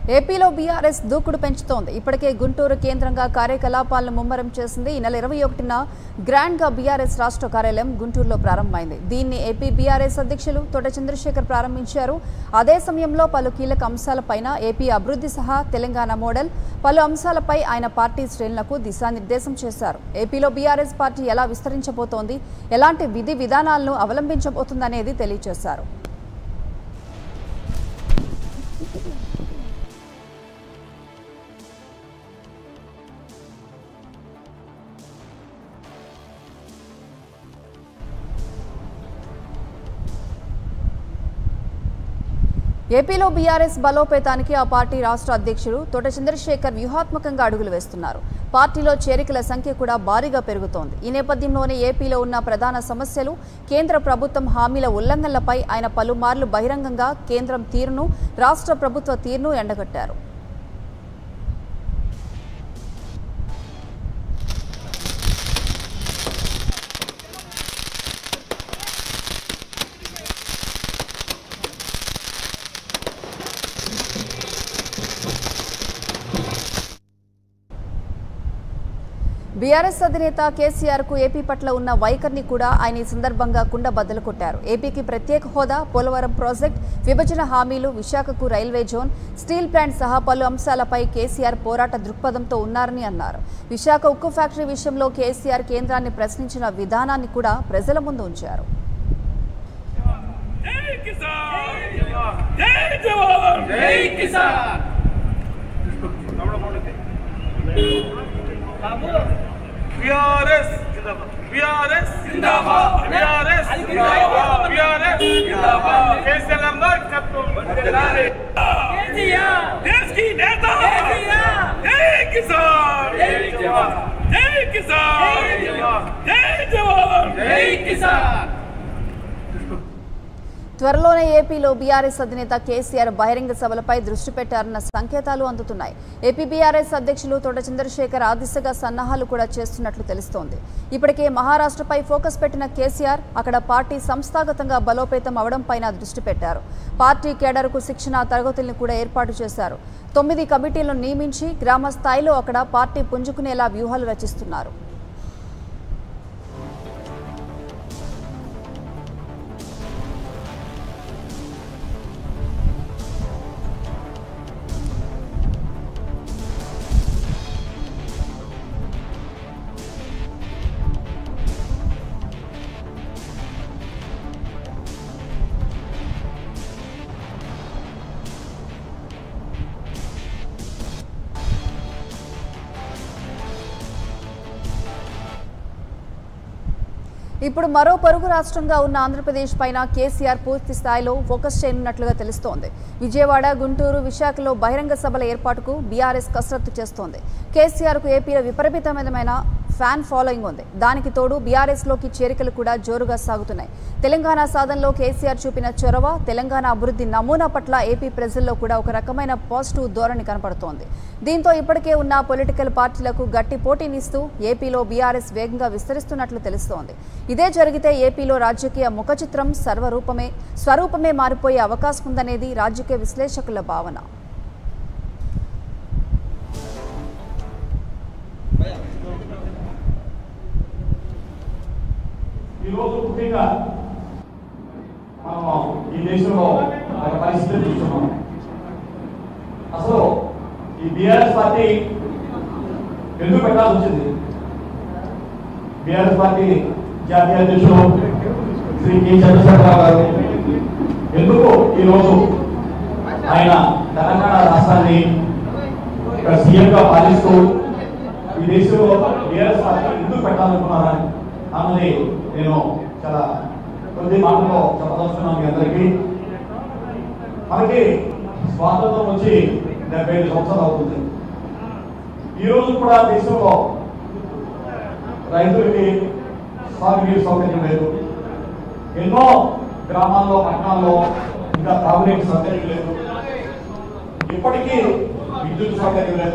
ఏపీలో బీఆర్ఎస్ దూకుడు పెంచుతోంది ఇప్పటికే గుంటూరు కేంద్రంగా కార్యకలాపాలను ముమ్మరం చేసింది ఈ నెల ఇరవై ఒకటిన గ్రాండ్ గా బీఆర్ఎస్ రాష్ట్ర కార్యాలయం గుంటూరులో ప్రారంభమైంది దీన్ని ఏపీ బీఆర్ఎస్ అధ్యక్షులు తోట చంద్రశేఖర్ ప్రారంభించారు అదే సమయంలో పలు కీలక అంశాలపైన ఏపీ అభివృద్ధి సహా తెలంగాణ మోడల్ పలు అంశాలపై ఆయన పార్టీ శ్రేణులకు దిశానిర్దేశం చేశారు ఏపీలో బీఆర్ఎస్ పార్టీ ఎలా విస్తరించబోతోంది ఎలాంటి విధి విధానాలను అవలంబించబోతుందనేది తెలియజేశారు ఏపీలో బీఆర్ఎస్ బలోపేతానికి ఆ పార్టీ రాష్ట్ర అధ్యక్షుడు తోట చంద్రశేఖర్ వ్యూహాత్మకంగా అడుగులు వేస్తున్నారు పార్టీలో చేరికల సంఖ్య కూడా భారీగా పెరుగుతోంది ఈ నేపథ్యంలోనే ఏపీలో ఉన్న ప్రధాన సమస్యలు కేంద్ర ప్రభుత్వం హామీల ఉల్లంఘనలపై ఆయన పలుమార్లు బహిరంగంగా కేంద్రం తీరును రాష్ట్ర ప్రభుత్వ తీరును ఎండగట్టారు బీఆర్ఎస్ అధినేత కేసీఆర్ కు ఏపీ పట్ల ఉన్న వైఖరిని కూడా ఆయన ఈ సందర్భంగా కుండ బద్దలు కొట్టారు ఏపీకి ప్రత్యేక హోదా పోలవరం ప్రాజెక్ట్ విభజన హామీలు విశాఖకు రైల్వే జోన్ స్టీల్ ప్లాంట్ సహా పలు అంశాలపై కేసీఆర్ పోరాట దృక్పథంతో ఉన్నారని అన్నారు విశాఖ ఉక్కు ఫ్యాక్టరీ విషయంలో కేసీఆర్ కేంద్రాన్ని ప్రశ్నించిన విధానాన్ని కూడా ప్రజల ముందు ఉంచారు జై కిసాన్ జై జవాన్ జై కిసాన్ బిఆర్ఎస్ బిఆర్ఎస్ జిందాబాద్. బిఆర్ఎస్ అది జిందాబాద్. బిఆర్ఎస్ జిందాబాద్. కేసీఆర్ గారి నాయకత్వం కేసీఆర్ దేశ్ की नेता కేసీఆర్ जय किसान జై జవాన్ जय किसान जय जवान। जय जवान జై కిసాన్ త్వరలోనే ఏపీలో బీఆర్ఎస్ అధినేత కేసీఆర్ బహిరంగ సభలపై దృష్టి పెట్టారన్న సంకేతాలు అందుతున్నాయి ఏపీ బీఆర్ఎస్ అధ్యక్షులు తోట చంద్రశేఖర్ ఆ దిశగా సన్నాహాలు కూడా చేస్తున్నట్లు తెలుస్తోంది ఇప్పటికే మహారాష్ట్రపై ఫోకస్ పెట్టిన కేసీఆర్ అక్కడ పార్టీ సంస్థాగతంగా బలోపేతం అవడంపైన దృష్టి పెట్టారు పార్టీ కేడర్కు శిక్షణ తరగతుల్ని కూడా ఏర్పాటు చేశారు తొమ్మిది కమిటీలను నియమించి గ్రామ స్థాయిలో అక్కడ పార్టీ పుంజుకునేలా వ్యూహాలు రచిస్తున్నారు ఇప్పుడు మరో పొరుగు రాష్ట్రంగా ఉన్న ఆంధ్రప్రదేశ్ పైన కేసీఆర్ పూర్తి స్థాయిలో ఫోకస్ చేయనున్నట్లుగా తెలుస్తోంది విజయవాడ గుంటూరు విశాఖలో బహిరంగ సభల ఏర్పాటుకు బీఆర్ఎస్ కసరత్తు చేస్తోంది కేసీఆర్కు ఏపీలో విపరీతమైన ఫ్యాన్ ఫాలోయింగ్ ఉంది దానికి తోడు బీఆర్ఎస్లోకి చేరికలు కూడా జోరుగా సాగుతున్నాయి తెలంగాణ సాధనలో కేసీఆర్ చూపిన చొరవ తెలంగాణ అభివృద్ధి నమూనా పట్ల ఏపీ ప్రజల్లో కూడా ఒక రకమైన పాజిటివ్ ధోరణి కనపడుతోంది దీంతో ఇప్పటికే ఉన్న పొలిటికల్ పార్టీలకు గట్టి పోటీనిస్తూ ఏపీలో బీఆర్ఎస్ వేగంగా విస్తరిస్తున్నట్లు తెలుస్తోంది ఇదే జరిగితే ఏపీలో రాజకీయ ముఖచిత్రం సర్వరూపమే స్వరూపమే మారిపోయే అవకాశం ఉందనేది రాజకీయ విశ్లేషకుల భావన ఈరోజు ముఖ్యంగా మనం ఈ దేశంలో ఒక పరిస్థితి చూస్తున్నాం అసలు ఈ బీఆర్ఎస్ పార్టీ ఎందుకు పెట్టాల్సి వచ్చింది బీఆర్ఎస్ పార్టీ జాతీయ అధ్యక్షులు శ్రీ కె చంద్రశేఖరరావు గారు ఎందుకు ఈరోజు ఆయన తెలంగాణ రాష్ట్రాన్ని ఇక్కడ సీఎంగా పాలిస్తూ ఈ దేశంలో బీఆర్ఎస్ పార్టీ ఎందుకు పెట్టాలనుకున్నారని అన్నది నేను చాలా కొద్ది మాటలో చెప్పదలుచుకున్నాను మీ అందరికీ మనకి స్వాతంత్రం వచ్చి డెబ్బై ఐదు సంవత్సరాలు అవుతుంది ఈ రోజు కూడా దేశంలో రైతులకి సాగునీరు సౌకర్యం లేదు ఎన్నో గ్రామాల్లో పట్టణాల్లో ఇంకా తాగునీటి సౌకర్యం లేదు ఇప్పటికీ విద్యుత్ సౌకర్యం లేదు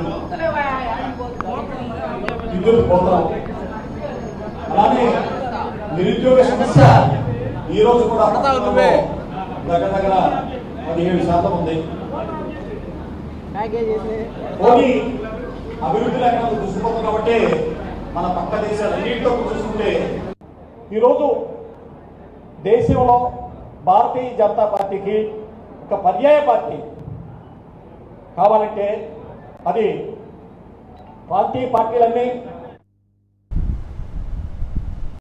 విద్యుత్ పోతాం అలానే నిరుద్యోగ సమస్య ఈ రోజు కూడా పట్టణంలో దగ్గర దగ్గర పదిహేడు శాతం ఉంది పోనీ అభివృద్ధి లేకుండా దృష్టిపోతుంది కాబట్టి మన పక్క దేశాలన్నింటితో చూసుకుంటే ఈరోజు దేశంలో భారతీయ జనతా పార్టీకి ఒక పర్యాయ పార్టీ కావాలంటే అది ప్రాంతీయ పార్టీలన్నీ